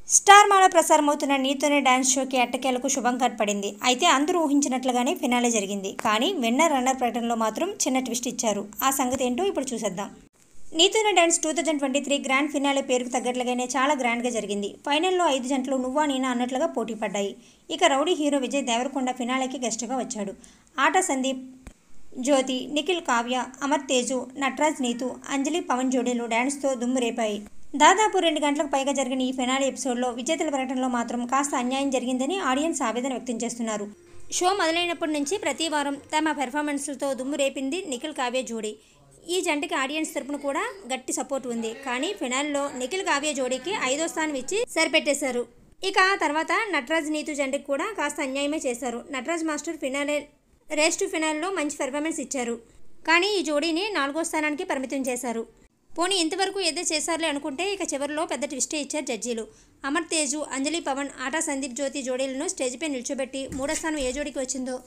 star మాలో ప్రసారమవుతున్న నీతోనే dance షోకి ఎట్టకేలకు శుభం పడింది అయితే అందరూ ఊహించినట్లుగానే ఫినాలే జరిగింది కానీ విన్నర్ రన్నర్ ప్రకటనలో మాత్రం చిన్న ట్విస్ట్ ఇచ్చారు ఆ సంగతి ఏంటో ఇప్పుడు చూసేద్దాం నీతోనే dance two thousand twenty three grand finale పేరుకు తగ్గట్లుగానే చాలా గ్రాండ్గా జరిగింది ఫైనల్లో ఐదు జంటలు నువ్వా నేనా అన్నట్లుగా పోటీ పడ్డాయి ఇక రౌడీ హీరో విజయ్ దేవరకొండ ఫినాలేకి గెస్ట్గా వచ్చాడు ఆట సందీప్ జ్యోతి నిఖిల్ కావ్య అమర్ తేజు నటరాజ్ నీతు అంజలి పవన్ జోడీలు డ్యాన్స్తో దుమ్ము రేపాయి దాదాపు రెండు గంటలకు పైగా జరిగిన ఈ ఫినాలి ఎపిసోడ్లో విజేతల ప్రకటనలో మాత్రం కాస్త అన్యాయం జరిగిందని ఆడియన్స్ ఆవేదన వ్యక్తం చేస్తున్నారు షో మొదలైనప్పటి నుంచి ప్రతి వారం తమ పెర్ఫార్మెన్స్లతో దుమ్ము రేపింది నిఖిల్ కావ్య జోడీ ఈ జంటకి ఆడియన్స్ తరపున కూడా గట్టి సపోర్ట్ ఉంది కానీ ఫినాల్లో నిఖిల్ కావ్య జోడీకి ఐదో స్థానం ఇచ్చి సరిపెట్టేశారు ఇక ఆ తర్వాత నటరాజ్ నీతు జంటకి కూడా కాస్త అన్యాయమే చేశారు Nataraj master finale race to ఫినాల్లో మంచి పెర్ఫార్మెన్స్ ఇచ్చారు కానీ ఈ జోడీని నాలుగో స్థానానికి పరిమితం చేశారు పోనీ ఇంతవరకు ఏదో చేశారులే అనుకుంటే ఇక చివరిలో పెద్ద ట్విస్టే ఇచ్చారు జడ్జీలు అమర్ తేజు అంజలి పవన్ ఆటా సందీప్ జ్యోతి జోడీలను స్టేజ్పై నిల్చోబెట్టి మూడో స్థానం ఏ జోడీకి వచ్చిందో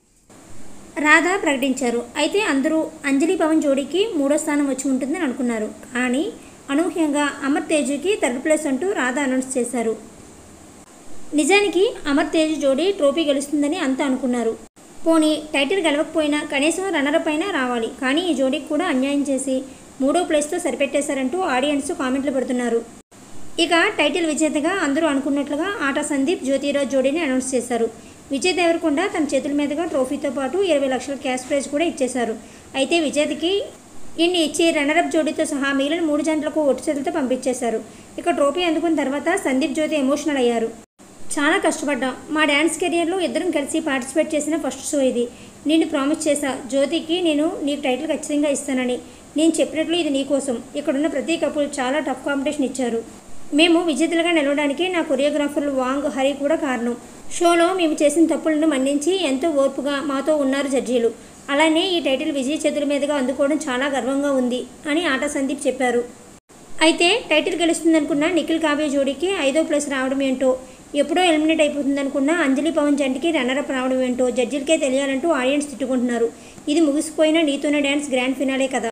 రాధా ప్రకటించారు అయితే అందరూ అంజలి పవన్ జోడీకి మూడో స్థానం వచ్చి ఉంటుందని అనుకున్నారు కానీ అనూహ్యంగా అమర్ తేజుకి థర్డ్ ప్లేస్ అంటూ రాధా అనౌన్స్ చేశారు నిజానికి అమర్ తేజు జోడీ ట్రోఫీ గెలుస్తుందని అంతా అనుకున్నారు పోనీ టైటిల్ గెలవకపోయినా కనీసం రన్నర్ పైన రావాలి కానీ ఈ జోడీకి కూడా అన్యాయం చేసి మూడో ప్లేస్తో సరిపెట్టేశారంటూ ఆడియన్స్ కామెంట్లు పెడుతున్నారు ఇక టైటిల్ విజేతగా అందరూ అనుకున్నట్లుగా ఆట సందీప్ జ్యోతిరాజ్ జోడీని అనౌన్స్ చేశారు విజయ్ దేవరకొండ తన చేతుల మీదుగా ట్రోఫీతో పాటు ఇరవై లక్షల క్యాష్ ప్రైజ్ కూడా ఇచ్చేశారు అయితే విజేతకి ఇన్ని ఇచ్చి రన్నరప్ జోడీతో సహా మిగిలిన మూడు జంటలకు ఒట్టు చేతులతో పంపించేశారు ఇక ట్రోఫీ అందుకున్న తర్వాత సందీప్ జ్యోతి ఎమోషనల్ అయ్యారు చాలా కష్టపడ్డాం మా డ్యాన్స్ కెరియర్లో ఇద్దరం కలిసి పార్టిసిపేట్ చేసిన ఫస్ట్ షో ఇది నేను ప్రామిస్ చేశా జ్యోతికి నేను నీకు టైటిల్ ఖచ్చితంగా ఇస్తానని నేను చెప్పినట్లు ఇది నీకోసం ఇక్కడున్న ప్రతి కపుల్ చాలా టఫ్ కాంపిటీషన్ ఇచ్చారు మేము విజేతలుగా నిలవడానికి నా కొరియోగ్రాఫర్లు వాంగ్ హరి కూడా కారణం షోలో మేము చేసిన తప్పులను మన్నించి ఎంతో ఓర్పుగా మాతో ఉన్నారు జడ్జీలు అలానే ఈ టైటిల్ విజయ్ చేతుల మీదుగా అందుకోవడం చాలా గర్వంగా ఉంది అని ఆట సందీప్ చెప్పారు అయితే టైటిల్ గెలుస్తుందనుకున్న నిఖిల్ కావ్య జోడీకి ఐదో ప్లేస్ రావడం ఏంటో ఎప్పుడో ఎలిమినేట్ అయిపోతుందనుకున్న అంజలి పవన్ జంటకి రన్నరప్ రావడం ఏంటో జడ్జిలకే తెలియాలంటూ ఆడియన్స్ తిట్టుకుంటున్నారు ఇది ముగిసిపోయిన నీతోనే డ్యాన్స్ గ్రాండ్ ఫినాలే కదా